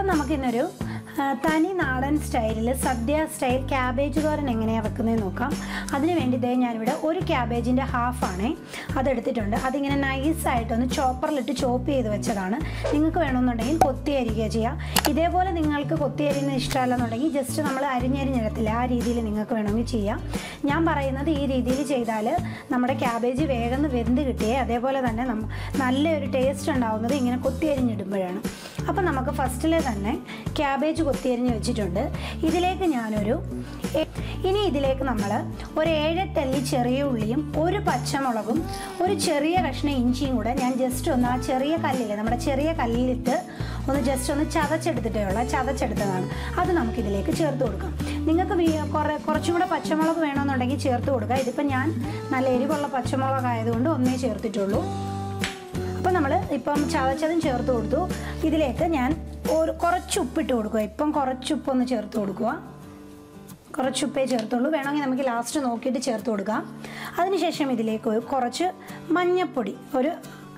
അപ്പം നമുക്കിന്നൊരു ആ, തനി നാടൻ സ്റ്റൈലിൽ സദ്യ സ്റ്റൈൽ ക്യാബേജ് തോരൻ എങ്ങനെയാണ് വെക്കുന്നത് നോക്കാം അതിന് വേണ്ടി ദേ ഞാനിവിടെ ഒരു ക്യാബേജിൻ്റെ ഹാഫാണേ അതെടുത്തിട്ടുണ്ട് അതിങ്ങനെ നൈസായിട്ടൊന്ന് ചോപ്പറിലിട്ട് ചോപ്പ് ചെയ്ത് വെച്ചതാണ് നിങ്ങൾക്ക് വേണമെന്നുണ്ടെങ്കിൽ കൊത്തി അരിയുക ചെയ്യാം ഇതേപോലെ നിങ്ങൾക്ക് കൊത്തി അരിയുന്നത് ഇഷ്ടമല്ലെന്നുണ്ടെങ്കിൽ ജസ്റ്റ് നമ്മൾ അരിഞ്ഞരിഞ്ഞിടത്തില്ല ആ രീതിയിൽ നിങ്ങൾക്ക് വേണമെങ്കിൽ ചെയ്യാം ഞാൻ പറയുന്നത് ഈ രീതിയിൽ ചെയ്താൽ നമ്മുടെ ക്യാബേജ് വേഗം വെന്ത് കിട്ടിയേ അതേപോലെ തന്നെ നമ്മ നല്ലൊരു ടേസ്റ്റ് ഉണ്ടാവുന്നത് ഇങ്ങനെ കൊത്തി അരിഞ്ഞിടുമ്പോഴാണ് അപ്പം നമുക്ക് ഫസ്റ്റിലെ തന്നെ ക്യാബേജ് കൊത്തിയരിഞ്ഞ് വെച്ചിട്ടുണ്ട് ഇതിലേക്ക് ഞാനൊരു എ- ഇനി ഇതിലേക്ക് നമ്മൾ ഒരു ഏഴെട്ടല്ലി ചെറിയ ഉള്ളിയും ഒരു പച്ചമുളകും ഒരു ചെറിയ കഷ്ണം ഇഞ്ചിയും കൂടെ ഞാൻ ജസ്റ്റ് ഒന്ന് ആ ചെറിയ കല്ലിൽ നമ്മുടെ ചെറിയ കല്ലിലിട്ട് ഒന്ന് ജസ്റ്റ് ഒന്ന് ചതച്ചെടുത്തിട്ടേ ഉള്ള ചതച്ചെടുത്തതാണ് അത് നമുക്കിതിലേക്ക് ചേർത്ത് കൊടുക്കാം നിങ്ങൾക്ക് വീ- കുറേ കുറച്ചും കൂടെ പച്ചമുളക് വേണമെന്നുണ്ടെങ്കിൽ ചേർത്ത് കൊടുക്കുക ഇതിപ്പോൾ ഞാൻ നല്ല എരിവുള്ള പച്ചമുളക് ആയതുകൊണ്ട് ഒന്നേ ചേർത്തിട്ടുള്ളൂ അപ്പോൾ നമ്മൾ ഇപ്പം ചതച്ചതും ചേർത്ത് കൊടുത്തു ഇതിലേക്ക് ഞാൻ ഒരു കുറച്ച് ഉപ്പിട്ട് കൊടുക്കുക ഇപ്പം കുറച്ച് ഉപ്പൊന്ന് ചേർത്ത് കൊടുക്കുക കുറച്ച് ഉപ്പേ ചേർത്തുള്ളൂ വേണമെങ്കിൽ നമുക്ക് ലാസ്റ്റ് നോക്കിയിട്ട് ചേർത്ത് കൊടുക്കാം അതിനുശേഷം ഇതിലേക്ക് ഒരു കുറച്ച് മഞ്ഞൾപ്പൊടി ഒരു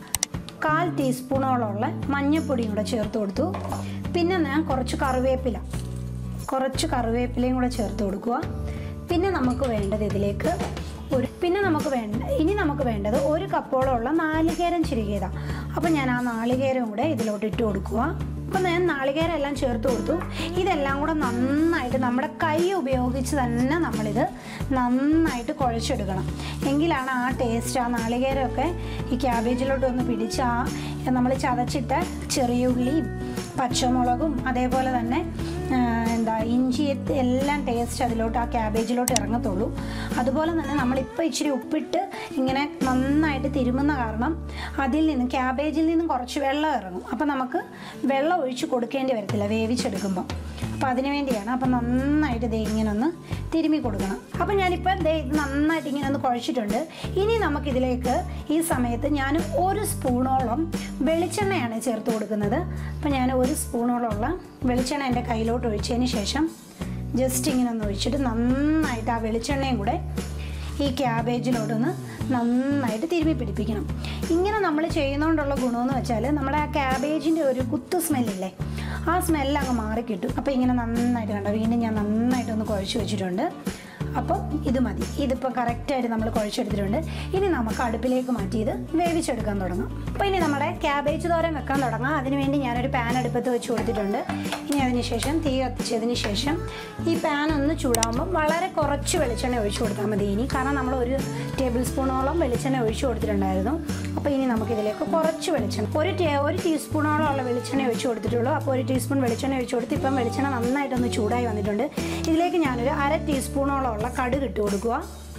കാൽ ടീസ്പൂണോളമുള്ള മഞ്ഞൾപ്പൊടിയും കൂടെ ചേർത്ത് കൊടുത്തു പിന്നെ ഞാൻ കുറച്ച് കറിവേപ്പില കുറച്ച് കറിവേപ്പിലയും കൂടെ ചേർത്ത് കൊടുക്കുക പിന്നെ നമുക്ക് വേണ്ടത് ഇതിലേക്ക് ഒരു പിന്നെ നമുക്ക് വേണ്ട ഇനി നമുക്ക് വേണ്ടത് ഒരു കപ്പോളമുള്ള നാളികേരം ചിരുകിയതാണ് അപ്പോൾ ഞാൻ ആ നാളികേരം കൂടെ ഇതിലോട്ട് ഇട്ട് കൊടുക്കുക അപ്പോൾ ഞാൻ നാളികേരം എല്ലാം ചേർത്ത് കൊടുത്തു ഇതെല്ലാം കൂടെ നന്നായിട്ട് നമ്മുടെ കൈ ഉപയോഗിച്ച് തന്നെ നമ്മളിത് നന്നായിട്ട് കുഴച്ചെടുക്കണം എങ്കിലാണ് ആ ടേസ്റ്റ് ആ നാളികേരമൊക്കെ ഈ ക്യാബേജിലോട്ട് ഒന്ന് പിടിച്ച് ആ നമ്മൾ ചതച്ചിട്ട ചെറിയ ഉള്ളിയും പച്ചമുളകും അതേപോലെ തന്നെ ആ, എന്താ ഇഞ്ചി എല്ലാം ടേസ്റ്റ് അതിലോട്ട് ആ ക്യാബേജിലോട്ട് ഇറങ്ങത്തുള്ളൂ അതുപോലെ തന്നെ നമ്മളിപ്പോൾ ഇച്ചിരി ഉപ്പിട്ട് ഇങ്ങനെ നന്നായിട്ട് തിരുമുന്ന കാരണം അതിൽ നിന്ന് ക്യാബേജിൽ നിന്നും കുറച്ച് വെള്ളം ഇറങ്ങും അപ്പോൾ നമുക്ക് വെള്ളം ഒഴിച്ച് കൊടുക്കേണ്ടി വരത്തില്ല വേവിച്ചെടുക്കുമ്പോൾ അപ്പോൾ അതിന് വേണ്ടിയാണ് അപ്പോൾ നന്നായിട്ട് ദേ ഇങ്ങനെ ഒന്ന് തിരുമ്മി കൊടുക്കണം അപ്പോൾ ഞാനിപ്പോൾ ദേ ഇത് നന്നായിട്ട് ഇങ്ങനെ ഒന്ന് കുഴച്ചിട്ടുണ്ട് ഇനി നമുക്കിതിലേക്ക് ഈ സമയത്ത് ഞാൻ ഒരു സ്പൂണോളം വെളിച്ചെണ്ണയാണ് ചേർത്ത് കൊടുക്കുന്നത് അപ്പോൾ ഞാൻ ഒരു സ്പൂണോളമുള്ള വെളിച്ചെണ്ണ എൻ്റെ കയ്യിലോട്ട് ഒഴിച്ചതിന് ശേഷം ജസ്റ്റ് ഇങ്ങനെ ഒന്ന് ഒഴിച്ചിട്ട് നന്നായിട്ട് ആ വെളിച്ചെണ്ണയും കൂടെ ഈ ക്യാബേജിലോട്ടൊന്ന് നന്നായിട്ട് തിരുമ്മി പിടിപ്പിക്കണം ഇങ്ങനെ നമ്മൾ ചെയ്യുന്നതുകൊണ്ടുള്ള ഗുണമെന്ന് വെച്ചാൽ നമ്മുടെ ആ ക്യാബേജിൻ്റെ ഒരു കുത്തു സ്മെല്ലില്ലേ ആ സ്മെല്ല് അങ്ങ് മാറിക്കിട്ടും അപ്പോൾ ഇങ്ങനെ നന്നായിട്ട് കണ്ടോ വീണ്ടും ഞാൻ നന്നായിട്ടൊന്ന് കുഴച്ച് വെച്ചിട്ടുണ്ട് അപ്പം ഇത് മതി ഇതിപ്പോൾ കറക്റ്റായിട്ട് നമ്മൾ കുഴച്ചെടുത്തിട്ടുണ്ട് ഇനി നമുക്ക് അടുപ്പിലേക്ക് മാറ്റി ഇത് വേവിച്ചെടുക്കാൻ തുടങ്ങാം അപ്പോൾ ഇനി നമ്മുടെ ക്യാബേജ് തോരൻ വെക്കാൻ തുടങ്ങാം അതിനുവേണ്ടി ഞാനൊരു പാൻ അടുപ്പത്ത് വെച്ച് കൊടുത്തിട്ടുണ്ട് ഇനി അതിന് ശേഷം തീ കത്തിച്ചതിന് ശേഷം ഈ പാൻ ഒന്ന് ചൂടാകുമ്പോൾ വളരെ കുറച്ച് വെളിച്ചെണ്ണ ഒഴിച്ചു കൊടുത്താൽ മതി ഇനി കാരണം നമ്മൾ ഒരു ടേബിൾ സ്പൂണോളം വെളിച്ചെണ്ണ ഒഴിച്ചു കൊടുത്തിട്ടുണ്ടായിരുന്നു അപ്പോൾ ഇനി നമുക്കിതിലേക്ക് കുറച്ച് വെളിച്ചെണ്ണ ഒരു ടേ ഒരു ടീസ്പൂണോളം ഉള്ള വെളിച്ചെണ്ണ ഒഴിച്ചു കൊടുത്തിട്ടുള്ളൂ അപ്പോൾ ഒരു ടീസ്പൂൺ വെളിച്ചെണ്ണ ഒഴിച്ചു കൊടുത്ത് ഇപ്പം വെളിച്ചെണ്ണ നന്നായിട്ടൊന്ന് ചൂടായി വന്നിട്ടുണ്ട് ഇതിലേക്ക് ഞാനൊരു അര ടീസ്പൂണോളം ഉള്ള കടുക് ഇട്ട് കൊടുക്കുക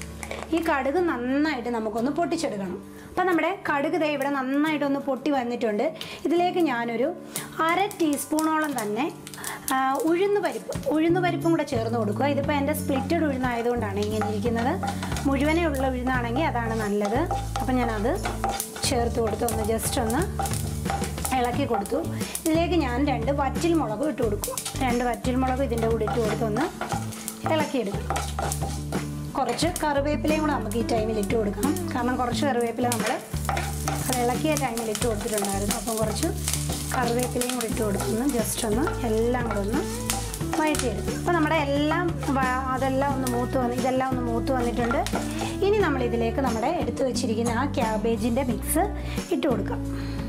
ഈ കടുക് നന്നായിട്ട് നമുക്കൊന്ന് പൊട്ടിച്ചെടുക്കണം അപ്പം നമ്മുടെ കടുക് ദേ ഇവിടെ നന്നായിട്ടൊന്ന് പൊട്ടി വന്നിട്ടുണ്ട് ഇതിലേക്ക് ഞാനൊരു അര ടീസ്പൂണോളം തന്നെ ആ, ഉഴുന്ന് പരിപ്പ് ഉഴുന്ന് പരിപ്പും കൂടെ ചേർന്ന് കൊടുക്കുക ഇതിപ്പോൾ എൻ്റെ സ്പ്ലിറ്റഡ് ഉഴുന്നായതുകൊണ്ടാണ് ഇങ്ങനെ ഇരിക്കുന്നത് മുഴുവനേ ഉള്ള ഉഴുന്നാണെങ്കിൽ അതാണ് നല്ലത് അപ്പം ഞാനത് ചേർത്ത് കൊടുത്ത് ഒന്ന് ജസ്റ്റ് ഒന്ന് ഇളക്കി കൊടുത്തു ഇതിലേക്ക് ഞാൻ രണ്ട് വറ്റൽ മുളക് ഇട്ട് കൊടുക്കും രണ്ട് വറ്റൽ മുളക് ഇതിൻ്റെ കൂടെ ഇട്ട് കൊടുത്തൊന്ന് ഇളക്കിയെടുക്കും കുറച്ച് കറിവേപ്പിലയും കൂടെ നമുക്ക് ഈ ടൈമിൽ ഇട്ട് കൊടുക്കണം കാരണം കുറച്ച് കറിവേപ്പില നമ്മൾ അത് ഇളക്കിയ ടൈമിൽ ഇട്ട് കൊടുത്തിട്ടുണ്ടായിരുന്നു അപ്പം കുറച്ച് കറിവേപ്പിലയും കൂടെ ഇട്ട് കൊടുക്കുന്നു ജസ്റ്റ് ഒന്ന് എല്ലാം കൂടെ ഒന്ന് വഴറ്റിയെടുക്കും അപ്പോൾ നമ്മുടെ എല്ലാം വ- അതെല്ലാം ഒന്ന് മൂത്ത് വന്ന് ഇതെല്ലാം ഒന്ന് മൂത്ത് വന്നിട്ടുണ്ട് ഇനി നമ്മൾ ഇതിലേക്ക് നമ്മുടെ എടുത്തു വെച്ചിരിക്കുന്ന ആ ക്യാബേജിൻ്റെ മിക്സ് ഇട്ട് കൊടുക്കാം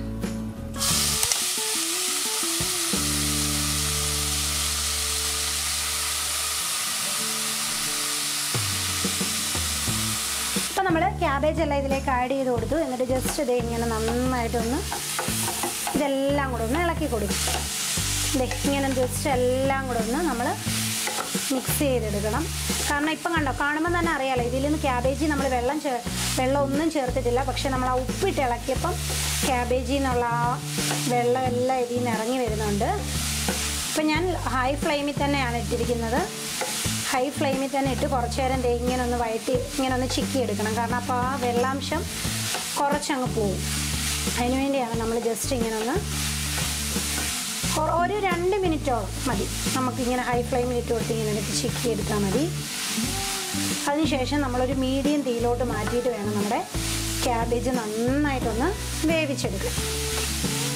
അപ്പോൾ നമ്മൾ ക്യാബേജ് എല്ലാം ഇതിലേക്ക് ആഡ് ചെയ്ത് കൊടുത്തു എന്നിട്ട് ജസ്റ്റ് ഇത് ഇങ്ങനെ നന്നായിട്ടൊന്ന് ഇതെല്ലാം കൂടെ ഒന്ന് ഇളക്കി കൊടുക്കും ദേ ഇങ്ങനെ ജസ്റ്റ് എല്ലാം കൂടെ ഒന്ന് നമ്മൾ മിക്സ് ചെയ്തെടുക്കണം കാരണം ഇപ്പം കണ്ടോ കാണുമ്പോൾ തന്നെ അറിയാലോ ഇതിൽ നിന്ന് ക്യാബേജി നമ്മൾ വെള്ളം ചേ വെള്ളം ഒന്നും ചേർത്തിട്ടില്ല പക്ഷേ നമ്മൾ ആ ഉപ്പിട്ട് ഇളക്കിയപ്പം ക്യാബേജിൽ നിന്നുള്ള ആ വെള്ളം എല്ലാം ഇതിൽ നിന്ന് ഇറങ്ങി വരുന്നുണ്ട് ഇപ്പം ഞാൻ ഹൈ ഫ്ലെയിമിൽ തന്നെയാണ് ഇട്ടിരിക്കുന്നത് ഹൈ ഫ്ലെയിമിൽ തന്നെ ഇട്ട് കുറച്ച് നേരം ദേ ഇങ്ങനെ ഒന്ന് വഴറ്റി ഇങ്ങനെ ഒന്ന് ചിക്കി എടുക്കണം കാരണം അപ്പോൾ ആ വെള്ളാംശം കുറച്ചങ്ങ് പോവും അതിന് വേണ്ടിയാണ് നമ്മൾ ജസ്റ്റ് ഇങ്ങനെ ഒന്ന് കൊ- ഒരു രണ്ട് മിനിറ്റോളം മതി നമുക്കിങ്ങനെ ഹൈ ഫ്ലെയിമിൽ ഇട്ട് കൊടുത്ത് ഇങ്ങനെ എടുത്ത് ചിക്കി എടുത്താൽ മതി അതിനുശേഷം നമ്മളൊരു മീഡിയം തീയിലോട്ട് മാറ്റിയിട്ട് വേണം നമ്മുടെ ക്യാബേജ് നന്നായിട്ടൊന്ന് വേവിച്ചെടുക്കാം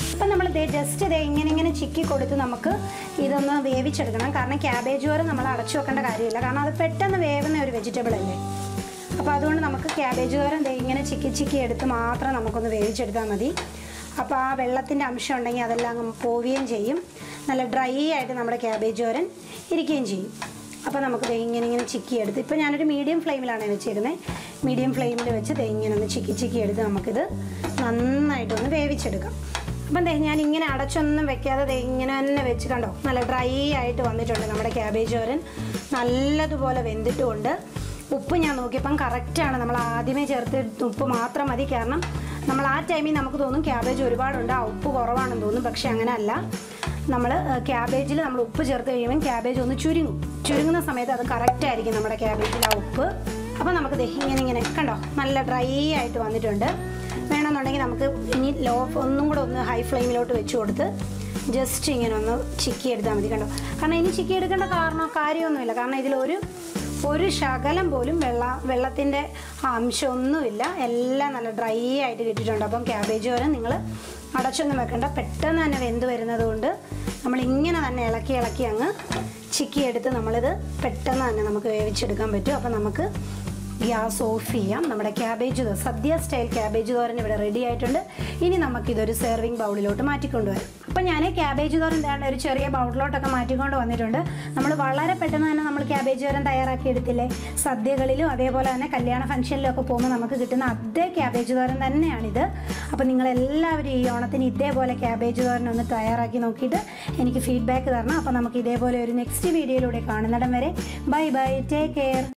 അപ്പം നമ്മൾ ദേ ജസ്റ്റ് ദേ ഇങ്ങനെ ഇങ്ങനെ ചിക്കി കൊടുത്ത് നമുക്ക് ഇതൊന്ന് വേവിച്ചെടുക്കണം കാരണം ക്യാബേജ് വരെ നമ്മൾ അടച്ചു വെക്കേണ്ട കാര്യമില്ല കാരണം അത് പെട്ടെന്ന് വേവുന്ന ഒരു വെജിറ്റബിൾ അല്ലേ അപ്പോൾ അതുകൊണ്ട് നമുക്ക് ക്യാബേജ് തോരൻ ദേ ഇങ്ങനെ ചിക്കി ചിക്കി എടുത്ത് മാത്രം നമുക്കൊന്ന് വേവിച്ചെടുത്താൽ മതി അപ്പോൾ ആ വെള്ളത്തിൻ്റെ അംശം ഉണ്ടെങ്കിൽ അതെല്ലാം അങ്ങ് പോവുകയും ചെയ്യും നല്ല ഡ്രൈ ആയിട്ട് നമ്മുടെ ക്യാബേജ് തോരൻ ഇരിക്കുകയും ചെയ്യും അപ്പോൾ നമുക്ക് ദേ ഇങ്ങനെ ഇങ്ങനെ ചിക്കി എടുത്ത് ഇപ്പോൾ ഞാനൊരു മീഡിയം ഫ്ലെയിമിലാണ് വെച്ചിരുന്നത് മീഡിയം ഫ്ലെയിമിൽ വെച്ച് ദേ ഇങ്ങനെ ഒന്ന് ചിക്കി ചിക്കി എടുത്ത് നമുക്കിത് നന്നായിട്ടൊന്ന് വേവിച്ചെടുക്കാം അപ്പം ദേ ഞാൻ ഇങ്ങനെ അടച്ചൊന്നും വെക്കാതെ ദേ ഇങ്ങനെ തന്നെ വെച്ച് കണ്ടോ നല്ല ഡ്രൈ ആയിട്ട് വന്നിട്ടുണ്ട് നമ്മുടെ ക്യാബേജ് തോരൻ നല്ലതുപോലെ വെന്തിട്ടുമുണ്ട് ഉപ്പ് ഞാൻ നോക്കിയപ്പം കറക്റ്റാണ് നമ്മൾ ആദ്യമേ ചേർത്ത് ഉപ്പ് മാത്രം മതി കാരണം നമ്മൾ ആ ടൈമിൽ നമുക്ക് തോന്നും ക്യാബേജ് ഒരുപാടുണ്ട് ആ ഉപ്പ് കുറവാണെന്ന് തോന്നും പക്ഷെ അങ്ങനെ അല്ല നമ്മൾ ക്യാബേജിൽ നമ്മൾ ഉപ്പ് ചേർത്ത് കഴിയുമ്പോൾ ക്യാബേജ് ഒന്ന് ചുരുങ്ങും ചുരുങ്ങുന്ന സമയത്ത് അത് കറക്റ്റ് ആയിരിക്കും നമ്മുടെ ക്യാബേജിൽ ആ ഉപ്പ് അപ്പോൾ നമുക്ക് ദേ ഇങ്ങനെ ഇങ്ങനെ കണ്ടോ നല്ല ഡ്രൈ ആയിട്ട് വന്നിട്ടുണ്ട് വേണമെന്നുണ്ടെങ്കിൽ നമുക്ക് ഇനി ലോ ഒന്നും കൂടെ ഒന്ന് ഹൈ ഫ്ലെയിമിലോട്ട് വെച്ച് കൊടുത്ത് ജസ്റ്റ് ഇങ്ങനെ ഒന്ന് ചിക്കി എടുത്താൽ മതി കണ്ടോ കാരണം ഇനി ചിക്കി എടുക്കേണ്ട കാരണം കാര്യമൊന്നുമില്ല കാരണം ഇതിലൊരു ഒരു ശകലം പോലും വെള്ള വെള്ളത്തിൻ്റെ അംശമൊന്നുമില്ല എല്ലാം നല്ല ഡ്രൈ ആയിട്ട് കിട്ടിയിട്ടുണ്ട് അപ്പം ക്യാബേജ് വരെ നിങ്ങൾ അടച്ചൊന്നും വെക്കണ്ട പെട്ടെന്ന് തന്നെ വെന്ത് വരുന്നത് കൊണ്ട് നമ്മൾ ഇങ്ങനെ തന്നെ ഇളക്കി ഇളക്കി അങ്ങ് ചിക്കി എടുത്ത് നമ്മളിത് പെട്ടെന്ന് തന്നെ നമുക്ക് വേവിച്ചെടുക്കാൻ പറ്റും അപ്പം നമുക്ക് ഗ്യാസ് ഓഫ് ചെയ്യാം നമ്മുടെ ക്യാബേജ് തോ- സദ്യ സ്റ്റൈൽ ക്യാബേജ് തോരൻ ഇവിടെ റെഡി ആയിട്ടുണ്ട് ഇനി നമുക്കിതൊരു സെർവിങ് ബൗളിലോട്ട് മാറ്റിക്കൊണ്ടുവരാം അപ്പം ഞാൻ ക്യാബേജ് തോരൻ വേണ്ട ഒരു ചെറിയ ബൗളിലോട്ടൊക്കെ മാറ്റിക്കൊണ്ട് വന്നിട്ടുണ്ട് നമ്മൾ വളരെ പെട്ടെന്ന് തന്നെ നമ്മൾ ക്യാബേജ് തോരൻ തയ്യാറാക്കി എടുത്തില്ലേ സദ്യകളിലും അതേപോലെ തന്നെ കല്യാണ ഫംഗ്ഷനിലും ഒക്കെ പോകുമ്പോൾ നമുക്ക് കിട്ടുന്ന അതേ ക്യാബേജ് തോരൻ തന്നെയാണിത് അപ്പം നിങ്ങളെല്ലാവരും ഈ ഓണത്തിന് ഇതേപോലെ ക്യാബേജ് തോരൻ ഒന്ന് തയ്യാറാക്കി നോക്കിയിട്ട് എനിക്ക് ഫീഡ്ബാക്ക് തരണം അപ്പം നമുക്ക് ഇതേപോലെ ഒരു നെക്സ്റ്റ് വീഡിയോയിലൂടെ കാണുന്നിടം വരെ ബൈ ബൈ ടേക്ക് കെയർ